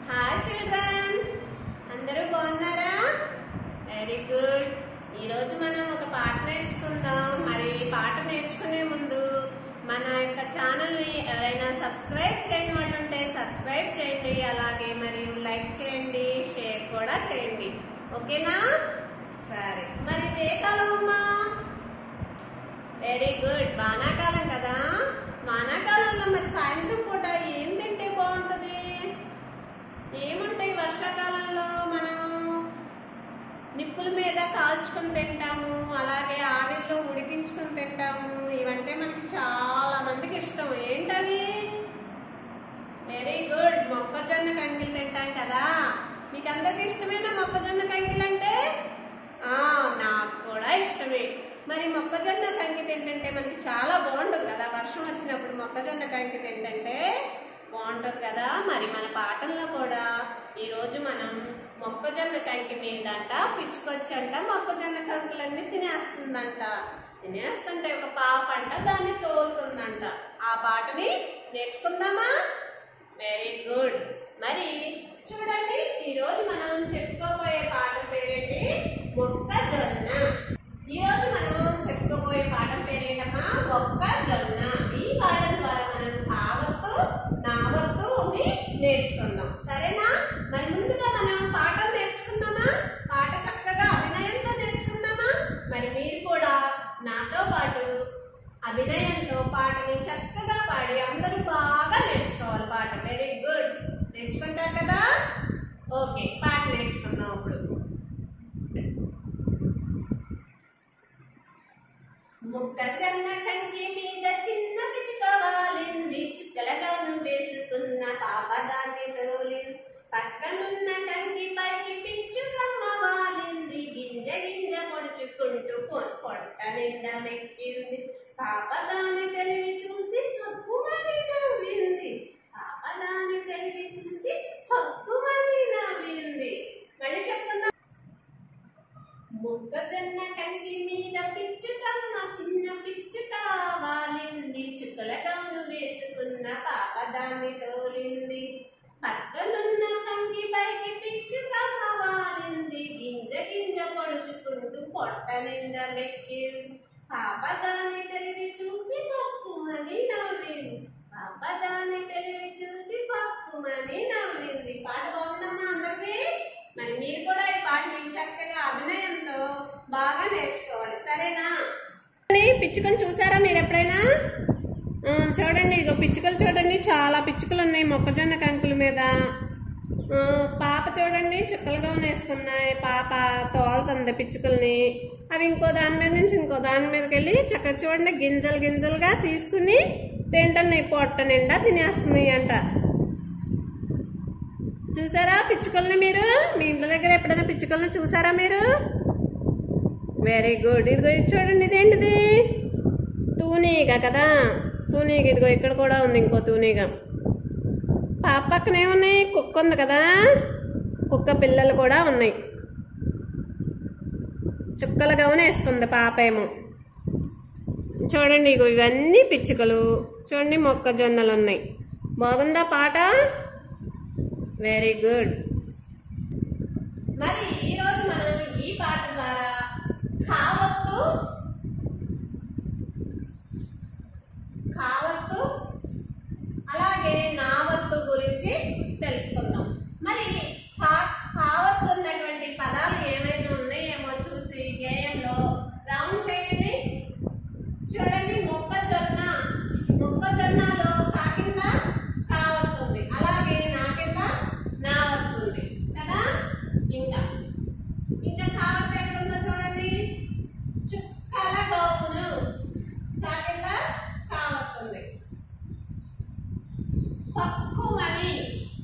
hi children అందరూ బాగున్నారా very good ఈరోజు మనం ఒక పాట నేర్చుకుందాం మరి పాట నేర్చుకునే ముందు మన యొక్క ఛానల్ని ఎవరైనా సబ్స్క్రైబ్ చేయని వాళ్ళు ఉంటే సబ్స్క్రైబ్ చేయండి అలాగే మరియు లైక్ చేయండి షేర్ కూడా చేయండి ఓకేనా సరే మరి ఇది ఏ కాలం అమ్మా వెరీ గుడ్ వానాకాలం కదా వానాకాలంలో మరి సాయంత్రం పూట ఏం తింటే బాగుంటుంది ఏముంటాయి వర్షాకాలంలో మనం నిప్పుల మీద కాల్చుకొని తింటాము అలాగే ఆవిరిలో ఉడికించుకొని తింటాము ఇవంటే మనకి చాలా మందికి ఇష్టం ఏంటవి వెరీ గుడ్ మొక్కజొన్న కంకిలు తింటాం కదా మీకు అందరికి ఇష్టమేనా మొక్కజొన్న కంకిలు అంటే ఆ, నాకు కూడా ఇష్టమే మరి మొక్కజొన్న కంకి తింటుంటే మనకి చాలా బాగుంటుంది కదా వర్షం వచ్చినప్పుడు మొక్కజొన్న కంకి తింటుంటే బాగుంటుంది కదా మరి మన పాఠంలో కూడా ఈరోజు మనం మొక్కజొన్న కంకి మీదంట పిచ్చుకొచ్చంట మొక్కజొన్న కంకులన్నీ తినేస్తుందంట తినేస్తుంటే ఒక పాప అంట దాన్ని తోలుతుందంట ఆ పాటని నేర్చుకుందామా వెరీ గుడ్ మరి చూడండి ఈరోజు మనం చెప్పుకోబోయే పాట పేరేంటి మొక్కజొన్న ఈరోజు మనం చెప్పుకోబోయే పాఠం పేరేంటమ్మా మొక్కజొన్న ఈ పాఠం ద్వారా మనం కావత్తు నావత్తు ని నేర్చుకుందాం సరేనా మరి ముందుగా మనం పాఠం నేర్చుకుందామా పాట చక్కగా అభినయంతో నేర్చుకుందామా మరి మీరు కూడా నాతో పాటు అభినయంతో పాటని చక్కగా పాడి అందరూ బాగా నేర్చుకోవాలి పాట వెరీ గుడ్ నేర్చుకుంటారు కదా ఓకే పాట నేర్చుకుందాం ఇప్పుడు మొక్కజొన్న కంకి మీద చిన్న పిచ్చుక వాలింది చుక్కలగాను వేసుకున్న పాప దాన్ని తోలింది పక్కనున్న కంకి పైకి పిచ్చుకమ్మ వాలింది గింజ గింజ పొడుచుకుంటూ పొ- పొట్ట నిండా మెక్కింది పాప దాన్ని తెలివి చూసి తప్పుమని నవ్వింది పాప దాన్ని తెలివి చూసి తప్పుమని నవ్వింది మళ్ళీ చెప్తున్నా మొక్కజొన్న కంకి మీద పిచ్చుకమ్మ చిన్న పిచ్చుక వాలింది చుక్కల గౌను వేసుకున్న పాప దాన్ని తోలింది పక్కనున్న కంకి పైకి పిచ్చుకమ్మ వాలింది గింజ గింజ పొడుచుకుంటూ పొట్ట నిండా మెక్కింది పాప దాన్ని తెలివి చూసి పప్పుమని నవ్వింది పాప దాన్ని తెలివి చూసి పప్పుమని నవ్వింది పాట బాగుందమ్మా అందరికీ మరి మీరు కూడా ఈ పాటని చక్కగా అభినయంతో బాగా నేర్చుకోవాలి సరేనా పిచ్చుకలు చూసారా మీరు ఎప్పుడైనా ఆ, చూడండి ఇగో పిచ్చుకలు చూడండి చాలా పిచ్చుకలు ఉన్నాయి మొక్కజొన్న కంకుల మీద ఆ, పాప చూడండి చుక్కలుగా వేసుకున్నాయి పాప తోలుతుంది పిచ్చుకల్ని అవి ఇంకో దాని మీద నుంచి ఇంకో దాని మీదకి వెళ్ళి చక్కగా చూడండి గింజలు గింజలుగా తీసుకుని తింటున్నాయి పొట్ట నిండా తినేస్తున్నాయి అంట చూసారా పిచ్చుకల్ని మీరు మీ ఇంటి దగ్గర ఎప్పుడైనా పిచ్చుకల్ని చూసారా మీరు వెరీ గుడ్ ఇదిగో ఇది చూడండి ఇదేంటిది తూనీగ కదా తూనీగ ఇదిగో ఇక్కడ కూడా ఉంది ఇంకో తూనీగ పాప పక్కన ఏమున్నాయి కుక్క ఉంది కదా కుక్క పిల్లలు కూడా ఉన్నాయి చుక్కల గౌన వేసుకుంది పాప ఏమో చూడండి ఇగో ఇవన్నీ పిచ్చుకలు చూడండి మొక్కజొన్నలు ఉన్నాయి బాగుందా పాట వెరీ గుడ్ మరి ఈరోజు మనం ఈ పాట ద్వారా కావత్తు కావత్తు అలాగే నావత్తు గురించి తెలుసుకుందాం మరి కా- కావత్తు ఉన్నటువంటి పదాలు ఏమైనా ఉన్నాయేమో చూసి గేయంలో రౌండ్ చేయండి చూడండి మొక్కజొన్న మొక్కజొన్నలో కా కింద కావత్తుంది అలాగే నా కింద నా వస్తుంది కదా ఇంకా ఇంకా కావత్ ఎక్కడుందో చూడండి చుక్కల గౌను కా కింద కావత్తుంది పక్కుమని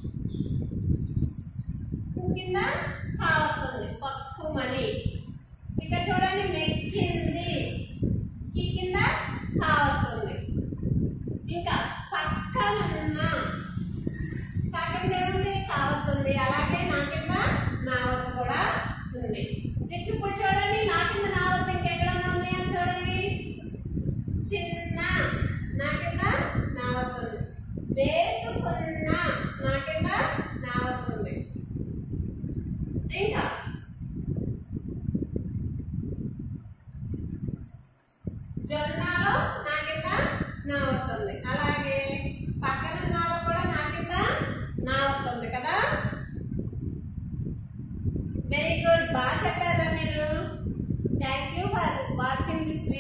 కు కింద కావత్తుంది పక్కుమని ఇక చూడండి మెక్కింది ఈ కింద కావస్తుంది ఇంకా పక్కనున్న కా కింద ఏముంది కావస్తుంది అలాగే నా కింద నావత్తు కూడా ఉంది నెక్స్ట్ ఇప్పుడు చూడండి నా కింద నావత్తు ఇంకెక్కడన్నా ఉన్నాయో చూడండి చిన్న నా కింద నావత్తు ఉంది వేసుకున్న నా కింద నావత్తు జొన్నలో నా కింద నా అవుతుంది అలాగే పక్కన నాలో కూడా నా కింద నా అవుతుంది కదా వెరీ గుడ్ బాగా చెప్పారా మీరు thank you for watching this video